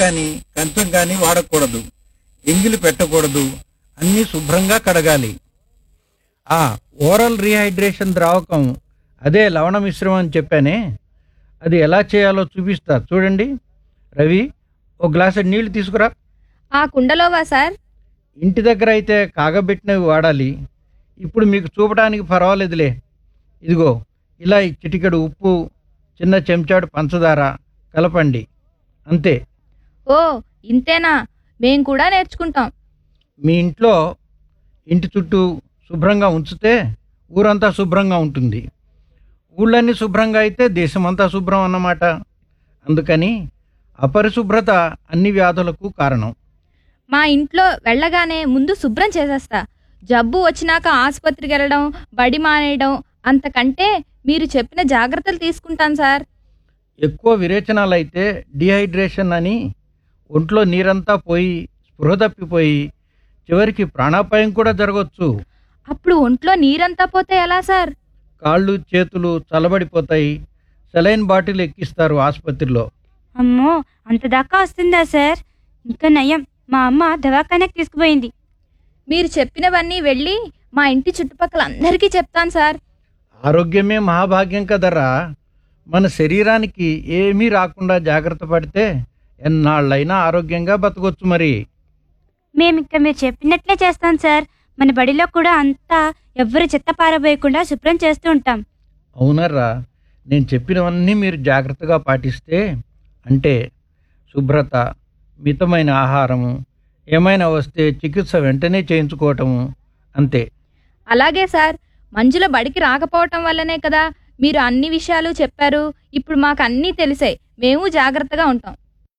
కానీ కంచం కానీ వాడకూడదు ఎంగిలి పెట్టకూడదు అన్నీ శుభ్రంగా కడగాలి ఆ ఓరల్ రీహైడ్రేషన్ ద్రావకం అదే లవణ మిశ్రమం అని చెప్పానే అది ఎలా చేయాలో చూపిస్తా చూడండి రవి ఒక గ్లాసు నీళ్లు తీసుకురా ఆ కుండలోవా సార్ ఇంటి దగ్గర అయితే కాగబెట్టినవి వాడాలి ఇప్పుడు మీకు చూపడానికి పర్వాలేదులే ఇదిగో ఇలా ఈ చిటికెడు ఉప్పు చిన్న చెంచాడు పంచదార కలపండి అంతే ఓ ఇంతేనా మేం కూడా నేర్చుకుంటాం మీ ఇంట్లో ఇంటి చుట్టూ శుభ్రంగా ఉంచితే ఊరంతా శుభ్రంగా ఉంటుంది ఊళ్ళన్నీ శుభ్రంగా అయితే దేశమంతా శుభ్రం అన్నమాట అందుకని అపరిశుభ్రత అన్ని వ్యాధులకు కారణం మా ఇంట్లో వెళ్ళగానే ముందు శుభ్రం చేసేస్తా జబ్బు వచ్చినాక ఆసుపత్రికి వెళ్ళడం బడి మానేయడం అంతకంటే మీరు చెప్పిన జాగ్రత్తలు తీసుకుంటాను సార్ ఎక్కువ విరేచనాలు అయితే డిహైడ్రేషన్ అని ఒంట్లో నీరంతా పోయి స్పృహ తప్పిపోయి చివరికి ప్రాణాపాయం కూడా జరగవచ్చు అప్పుడు ఒంట్లో నీరంతా పోతే ఎలా సార్ కాళ్ళు చేతులు చల్లబడిపోతాయి సెలైన్ బాటిల్ ఎక్కిస్తారు ఆసుపత్రిలో అమ్మో అంత దాకా వస్తుందా సార్ ఇంకా నయం మా అమ్మ దవాఖానకి తీసుకుపోయింది మీరు చెప్పినవన్నీ వెళ్ళి మా ఇంటి చుట్టుపక్కల అందరికీ చెప్తాను సార్ ఆరోగ్యమే మహాభాగ్యం కదరా మన శరీరానికి ఏమీ రాకుండా జాగ్రత్త పడితే ఎన్నాళ్ళైనా ఆరోగ్యంగా బతకొచ్చు మరి మేము ఇంకా మీరు చెప్పినట్లే చేస్తాం సార్ మన బడిలో కూడా అంతా ఎవ్వరు చెత్త పారబోయకుండా శుభ్రం చేస్తూ ఉంటాం అవునరా నేను చెప్పినవన్నీ మీరు జాగ్రత్తగా పాటిస్తే అంటే శుభ్రత మితమైన ఆహారము ఏమైనా వస్తే చికిత్స వెంటనే చేయించుకోవటము అంతే అలాగే సార్ మంజుల బడికి రాకపోవటం వల్లనే కదా మీరు అన్ని విషయాలు చెప్పారు ఇప్పుడు మాకు అన్నీ తెలిసాయి మేము జాగ్రత్తగా ఉంటాం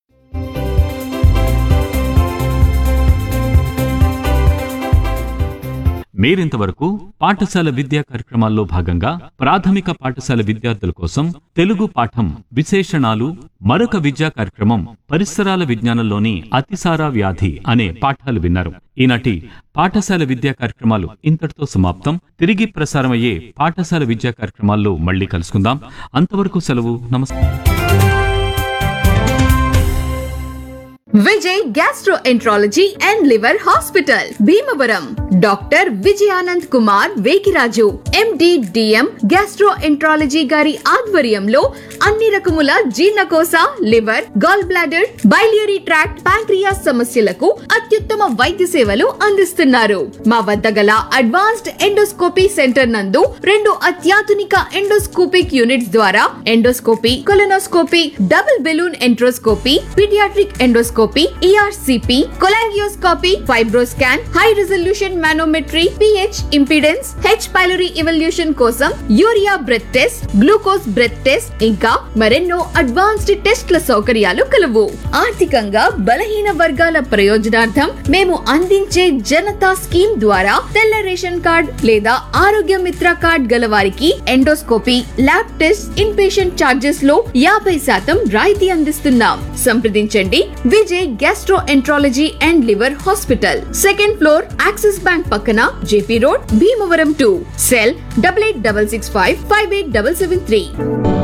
మీరింతవరకు పాఠశాల విద్యా కార్యక్రమాల్లో భాగంగా ప్రాథమిక పాఠశాల విద్యార్థుల కోసం తెలుగు పాఠం విశేషణాలు మరొక విద్యా కార్యక్రమం పరిసరాల విజ్ఞానంలోని అతిసార వ్యాధి అనే పాఠాలు విన్నారు ఈనాటి పాఠశాల విద్యా కార్యక్రమాలు ఇంతటితో సమాప్తం తిరిగి ప్రసారమయ్యే పాఠశాల విద్యా కార్యక్రమాల్లో మళ్ళీ కలుసుకుందాం అంతవరకు సెలవు నమస్కారం Vijay gastroenterology and liver hospital Bhimavaram doctor Vijayanand Kumar Vekiraju MD DM gastroenterology గారి ఆధ్వర్యంలో అన్ని రకముల జీర్ణకోశ liver gall bladder biliary tract pancreas సమస్యలకు అత్యుత్తమ వైద్య సేవలు అందిస్తున్నారు మా వద్ద గల అడ్వాన్స్డ్ ఎండోస్కోపీ సెంటర్ నందు రెండు అత్యాధునిక ఎండోస్కోపిక్ యూనిట్స్ ద్వారా endoscopy colonoscopy double balloon enteroscopy paediatric endoscopy ERCP cholangioscopy fibroscan high resolution manometry pH impedance H pylori evaluation కోసం urea breath test glucose breath test ఇంకా మరెన్నో అడ్వాన్స్డ్ టెస్ట్ల సౌకర్యాలు కలవు ఆర్థికంగా బలహీన వర్గాల ప్రయోజనార్థం మేము అందించే జనతా స్కీమ్ ద్వారా తెల్ల రేషన్ కార్డ్ లేదా ఆరోగ్య మిత్ర కార్డ్ గల వారికి endoscopy lab test in patient charges లో యాభై శాతం రాయితీ అందిస్తున్నాం సంప్రదించండి Vijay gastroenterology and liver hospital second floor Axis bank పక్కన JP road Bhimavaram two cell double eight double six five five eight double seven three